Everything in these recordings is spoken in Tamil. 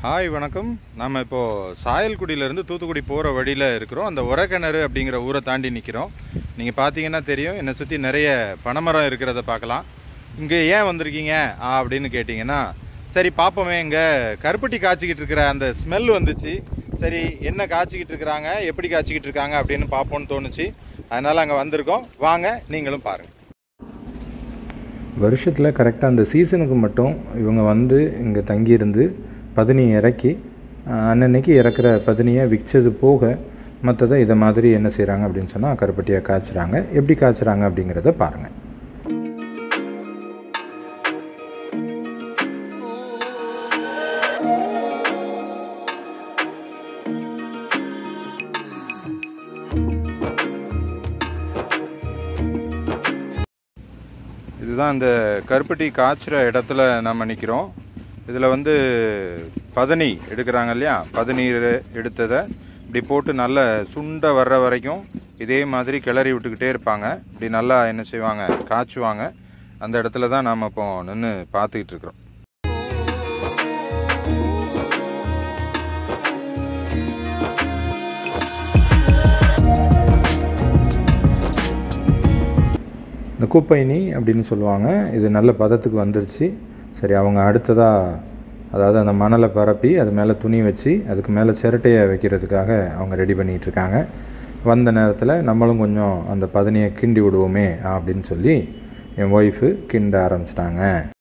ஹாய் வணக்கம் நம்ம இப்போது சாயல்குடியிலேருந்து தூத்துக்குடி போகிற வழியில் இருக்கிறோம் அந்த உரக்கிணறு அப்படிங்கிற ஊரை தாண்டி நிற்கிறோம் நீங்கள் பார்த்தீங்கன்னா தெரியும் என்னை சுற்றி நிறைய பனைமரம் இருக்கிறத பார்க்கலாம் இங்கே ஏன் வந்திருக்கீங்க ஆ, அப்படின்னு கேட்டிங்கன்னா சரி பார்ப்போமே இங்கே கருப்பட்டி காய்ச்சிக்கிட்டு இருக்கிற அந்த ஸ்மெல் வந்துச்சு சரி என்ன காய்ச்சிக்கிட்டு இருக்கிறாங்க எப்படி காய்ச்சிக்கிட்டு இருக்காங்க அப்படின்னு பார்ப்போன்னு தோணுச்சு அதனால் அங்கே வந்திருக்கோம் வாங்க நீங்களும் பாருங்கள் வருஷத்தில் கரெக்டாக அந்த சீசனுக்கு மட்டும் இவங்க வந்து இங்கே தங்கியிருந்து பதினி இறக்கி அஹ், அன்னன்னைக்கு இறக்குற பதினியை விற்றது போக மற்றதை இதை மாதிரி என்ன செய்கிறாங்க அப்படின்னு சொன்னால் கருப்பட்டியாக காய்ச்சுறாங்க எப்படி காய்ச்சுறாங்க அப்படிங்கிறத பாருங்கள் இதுதான் இந்த கருப்பட்டி காய்ச்சுற இடத்துல நம்ம நிற்கிறோம் இதில் வந்து பதனி எடுக்கிறாங்க இல்லையா பதநீர் எடுத்ததை இப்படி போட்டு நல்ல சுண்ட வர்ற வரைக்கும் இதே மாதிரி கிளறி விட்டுக்கிட்டே இருப்பாங்க இப்படி நல்லா என்ன செய்வாங்க காய்ச்சுவாங்க அந்த இடத்துல தான் நாம் இப்போ நின்று பார்த்துக்கிட்டு இருக்கிறோம் இந்த கூப்பைனி அப்படின்னு சொல்லுவாங்க இது நல்ல பதத்துக்கு வந்துருச்சு சரி அவங்க அடுத்ததாக அதாவது அந்த மணலை பரப்பி அது மேலே துணி வச்சு அதுக்கு மேலே சிரட்டையை வைக்கிறதுக்காக அவங்க ரெடி பண்ணிகிட்டு இருக்காங்க வந்த நேரத்தில் நம்மளும் கொஞ்சம் அந்த பதனியை கிண்டி விடுவோமே அப்படின்னு சொல்லி என் ஒய்ஃபு கிண்ட ஆரம்பிச்சிட்டாங்க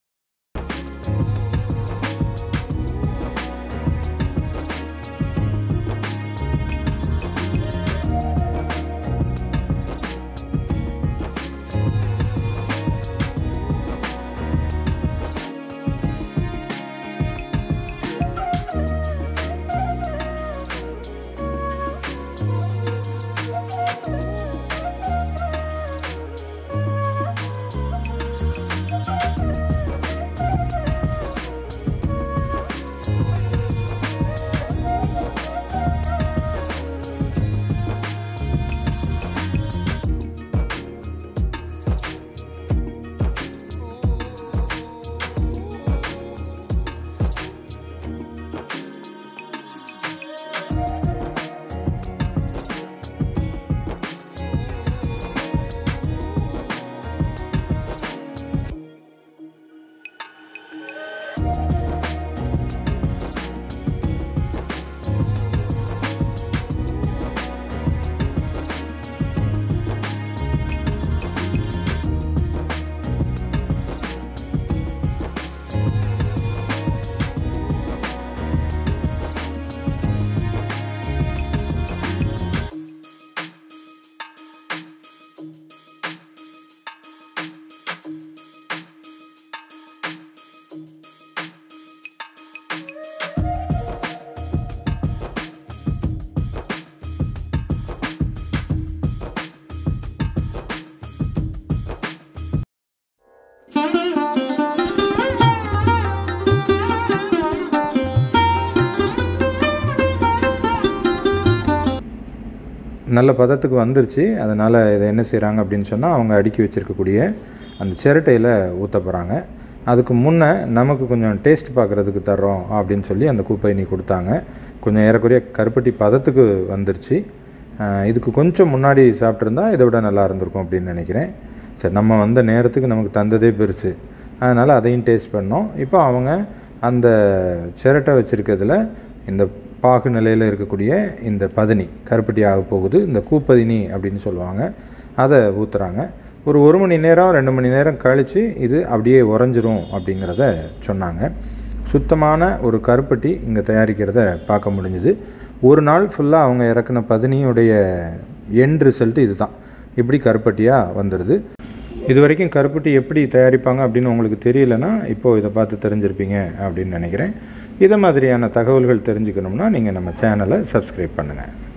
நல்ல பதத்துக்கு வந்துருச்சு அதனால் இதை என்ன செய்கிறாங்க அப்படின்னு சொன்னால் அவங்க அடுக்கி வச்சுருக்கக்கூடிய அந்த சிரட்டையில் ஊற்ற போகிறாங்க அதுக்கு முன்னே நமக்கு கொஞ்சம் டேஸ்ட் பார்க்குறதுக்கு தர்றோம் அப்படின்னு சொல்லி அந்த கூப்பைனி கொடுத்தாங்க கொஞ்சம் ஏறக்குறைய கருப்பட்டி பதத்துக்கு வந்துருச்சு ஆஹ் இதுக்கு கொஞ்சம் முன்னாடி சாப்பிட்ருந்தா இதை விட நல்லா இருந்திருக்கும் அப்படின்னு நினைக்கிறேன் சரி நம்ம வந்த நேரத்துக்கு நமக்கு தந்ததே பெருசு அதனால் அதையும் டேஸ்ட் பண்ணோம் இப்போ அவங்க அந்த சிரட்டை வச்சுருக்கிறதுல இந்த பாகு நிலையில் இருக்கக்கூடிய இந்த பதனி கருப்பட்டி ஆக போகுது இந்த கூப்பதினி அப்படின்னு சொல்லுவாங்க அதை ஊற்றுறாங்க ஒரு ஒரு மணி நேரம் ரெண்டு மணி நேரம் கழித்து இது அப்படியே உறைஞ்சிரும் அப்படிங்கிறத சொன்னாங்க சுத்தமான ஒரு கருப்பட்டி இங்கே தயாரிக்கிறத பார்க்க முடிஞ்சுது ஒரு நாள் ஃபுல்லாக அவங்க இறக்குன பதினியுடைய எண்ட் ரிசல்ட் இதுதான் இப்படி கருப்பட்டியாக வந்துடுது இது வரைக்கும் கருப்பட்டி எப்படி தயாரிப்பாங்க அப்படின்னு உங்களுக்கு தெரியலனா இப்போது இதை பார்த்து தெரிஞ்சிருப்பீங்க அப்படின்னு நினைக்கிறேன் இதை மாதிரியான தகவல்கள் தெரிஞ்சுக்கணும்னா நீங்கள் நம்ம சேனலை சப்ஸ்கிரைப் பண்ணுங்கள்